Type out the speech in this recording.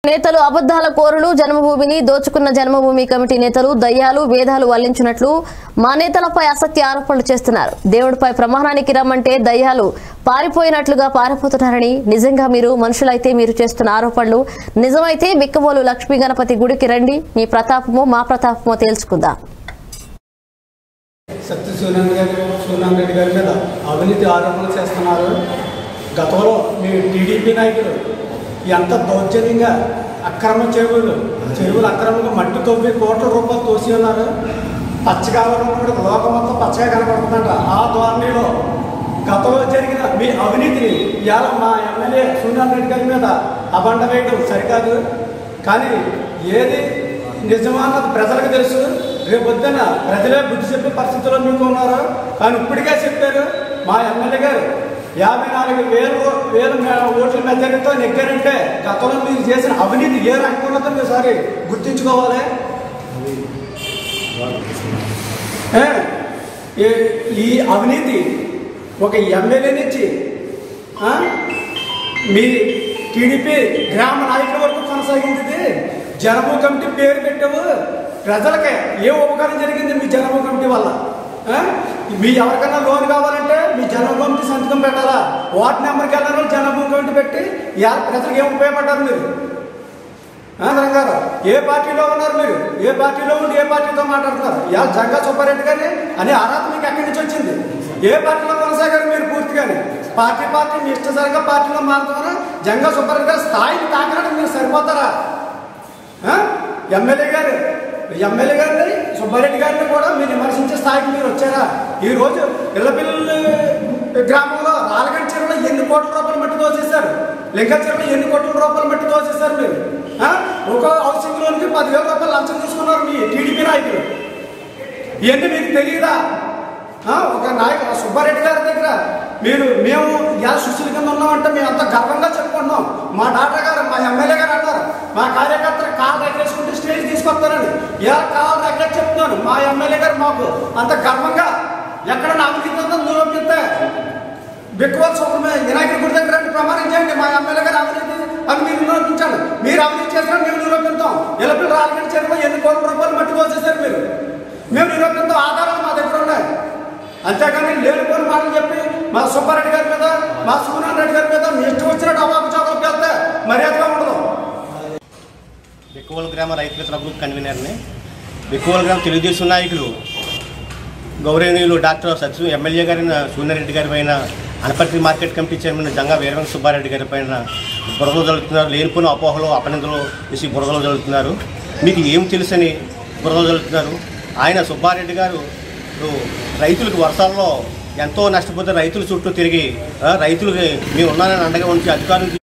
నేతలు అబద్ధాల కోరులు జన్మభూమిని దోచుకున్న జన్మభూమి కమిటీ నేతలు దయ్యాలు వేదాలు వల్లించినట్లు మా నేతలపై అసత్య ఆరోపణలు చేస్తున్నారు దేవుడిపై ప్రమాణానికి రమ్మంటే దయ్యాలు పారిపోయినట్లుగా పారిపోతున్నారని నిజంగా మీరు మనుషులైతే మీరు చేస్తున్న ఆరోపణలు నిజమైతే బిక్కబోలు లక్ష్మీ గణపతి గుడికి రండి మీ ప్రతాపమో మా ప్రతాపమో తేల్చుకుందాం సత్య సూర్యన్ గారు సూర్యనారాయణ రెడ్డి గారి మీద అవినీతి ఆరోపణలు చేస్తున్నారు గతంలో మీ టీడీపీ నాయకులు ఎంత దౌర్జన్యంగా అక్రమ చెరువులు చెరువులు అక్రమంగా మట్టి తొవ్వి కోట్ల రూపాయలు తోసి ఉన్నారు పచ్చగా ఉన్నప్పుడు లోకం మొత్తం పచ్చగా కనపడుతుందంట ఆ ధోరణిలో గతంలో జరిగిన మీ అవినీతిని ఇవాళ మా ఎమ్మెల్యే సూర్యనారాయణ రెడ్డి గారి మీద అబండ వేయడం సరికాదు కానీ ఏది నిజమన్నది ప్రజలకు తెలుసు రేపు పొద్దున ప్రజలే బుద్ధి చెప్పే పరిస్థితిలో మీకు ఉన్నారు కానీ ఇప్పటికే చెప్పారు మా ఎమ్మెల్యే గారు యాభై నాలుగు వేల ఓ- వేల మే- ఓట్ల మెజారిటీతో నెగ్గారంటే గతంలో మీరు చేసిన అవినీతి ఏ రకంగా ఉన్నదో మీరు ఒకసారి గుర్తించుకోవాలి ఏ? ఈ- ఈ అవినీతి ఒక ఎమ్మెల్యే నుంచి ఆ? మీ టీడీపీ గ్రామ నాయకుల వరకు కొనసాగింది ఇది. జనభూ కమిటీ పేరు పెట్టావు ప్రజలకే ఏ ఉపకారం జరిగింది మీ జనభూ కమిటీ వల్ల ఆ? మీ ఎవరికైనా లోన్ కావాలంటే మీ జనభూ కమిటీ సంతకం పెట్టాలా వార్డు నెంబర్కి వెళ్ళాలని జనభూ కమిటీ పెట్టి ఇవాళ ప్రజలకు ఏం ఉపయోగపడ్డారు మీరు ఆంధ్రం గారు ఏ పార్టీలో ఉన్నారు మీరు ఏ పార్టీలో ఉండి ఏ పార్టీతో మాట్లాడుతున్నారు ఇవాళ జంగా సుబ్బారెడ్డి గారిని అనే అర్హత మీకు ఎక్కడి నుంచి వచ్చింది ఏ పార్టీలో కొనసాగారు మీరు పూర్తిగానే పార్టీ పార్టీ మీ ఇష్టసరిగా పార్టీలో మారుతున్నారు జంగా సుబ్బారెడ్డి గారు స్థాయిని తాకడానికి మీరు సరిపోతారా ఆ? ఎమ్మెల్యే గారు ఎమ్మెల్యే గారిని సుబ్బారెడ్డి గారిని కూడా మీరు విమర్శించే స్థాయికి మీరు వచ్చారా ఈ రోజు ఇళ్ళపిల్లి గ్రామంలో రాలగంట చెరువులో ఎన్ని కోట్ల రూపాయలు మట్టి దోచేశారు లింగ చెరువులో ఎన్ని కోట్ల రూపాయలు మట్టి దోచేశారు మీరు ఆ? ఒక హౌసింగ్ లోన్కి పదివేల రూపాయలు లంచం తీసుకున్నారు మీ టీడీపీ నాయకులు ఇవన్నీ మీకు తెలియదా ఆ, ఒక నాయకుడు సుబ్బారెడ్డి గారి దగ్గర మీరు మేము ఇలా సుశీల కింద ఉన్నామంటే మేము అంత గర్వంగా చెప్పుకుంటున్నాం మా డాక్టర్ గారు మా ఎమ్మెల్యే గారు అన్నారు మా కార్యకర్తలు కాలు దగ్గరేసుకుంటే స్టేజ్ తీసుకొస్తారని ఇలా కాలు దగ్గర చెప్తున్నాను మా ఎమ్మెల్యే గారు మాకు అంత గర్వంగా ఎక్కడ నా అవినీతి ఉందో నిరూపిస్తే బిక్కువల్ సుబ్రహ్మణ్య వినాయకుడి గుడి దగ్గర రండి ప్రమాణం చేయండి మా ఎమ్మెల్యే గారు అవినీతి అవినీతి నిరూపించండి మీరు అవినీతి చేసినా మేము నిరూపిస్తాం ఎలపిల్లి రాలగండి చెరువు ఎన్ని కోట్ల రూపాయలు మట్టి పోసేసారు మీరు మేము నిరూపిస్తాం ఆధారాలు మా దగ్గర ఉన్నాయి అంతేకాని లేనిపోని మాటలు చెప్పి మా సుబ్బారెడ్డి గారి మీద మా సూర్యనారాయణ రెడ్డి గారి మీద మీ ఇష్టం వచ్చినట్టు అవాకు చౌకలకు వెళ్తే మర్యాదగా ఉండదు బిక్కువల్ గ్రామ రైతు మిత్ర గ్రూప్ కన్వీనర్ని బిక్కువల్ గ్రామ తెలుగుదేశం నాయకులు గౌరవనీయులు డాక్టర్ సత్య ఎమ్మెల్యే గారైన సూర్యారెడ్డి గారి పైన Anaparthi market committee chairman Janga Veeravenka Subbareddy గారి పైన బురదలు జరుగుతున్నారు లేనిపోయిన అపోహలు అపనిందలు వేసి బురదలు జరుగుతున్నారు మీకు ఏం తెలుసని బురదలు జరుగుతున్నారు ఆయన సుబ్బారెడ్డి గారు ఇప్పుడు రైతులకు వర్షాల్లో ఎంతో నష్టపోతే రైతుల చుట్టూ తిరిగి ఆ, రైతులకి మేము ఉన్నానని అండగా ఉంచి అధికారులు